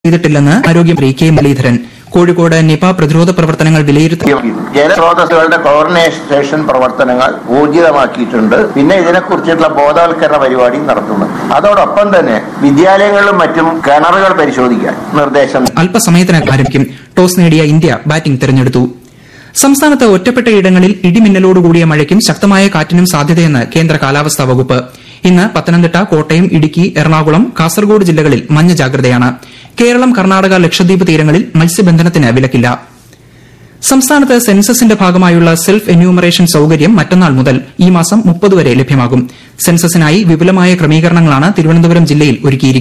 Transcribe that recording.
ചെയ്തിട്ടില്ലെന്ന് ആരോഗ്യമന്ത്രി K Muraleedharan Kozhikode Nipah പ്രതിരോധ പ്രവർത്തനങ്ങൾ വിലയിരുത്തി ജലസ്രോതസ്സുകളുടെ കോർഡിനേഷൻ പ്രവർത്തനങ്ങൾ ഊർജിതമാക്കിയിട്ടുണ്ട് പിന്നെ ഇതിനെക്കുറിച്ചുള്ള ബോധവൽക്കരണ പരിപാടി നടത്തുന്നു അതോടൊപ്പം തന്നെ വിദ്യാലയങ്ങളിലും മറ്റും കിണറുകൾ പരിശോധിക്കാൻ നിർദ്ദേശം അല്പസമയത്തിനകം ആരംഭിക്കും ടോസ് നേടിയ ഇന്ത്യ ബാറ്റിംഗ് തെരഞ്ഞെടുത്തു സംസ്ഥാനത്ത് ഒറ്റപ്പെട്ട ഇടങ്ങളിൽ ഇടിമിന്നലോടുകൂടിയ മഴയ്ക്കും ശക്തമായ കാറ്റിനും സാധ്യതയെന്ന് കേന്ദ്ര കാലാവസ്ഥാ വകുപ്പ് ഇന്ന് പത്തനംതിട്ട കോട്ടയം ഇടുക്കി എറണാകുളം കാസർഗോഡ് ജില്ലകളിൽ മഞ്ഞ ജാഗ്രതയാണ് കേരളം കർണാടക ലക്ഷദ്വീപ് തീരങ്ങളിൽ മത്സ്യബന്ധനത്തിന് വിലക്കില്ല സംസ്ഥാനത്ത് സെൻസസിന്റെ ഭാഗമായുള്ള സെൽഫ് എന്യൂമറേഷൻ സൌകര്യം മറ്റന്നാൾ മുതൽ ഈ മാസം മുപ്പത് വരെ ലഭ്യമാകും സെൻസസിനായി വിപുലമായ ക്രമീകരണങ്ങളാണ് തിരുവനന്തപുരം ജില്ലയിൽ ഒരുക്കിയിരിക്കുന്നത്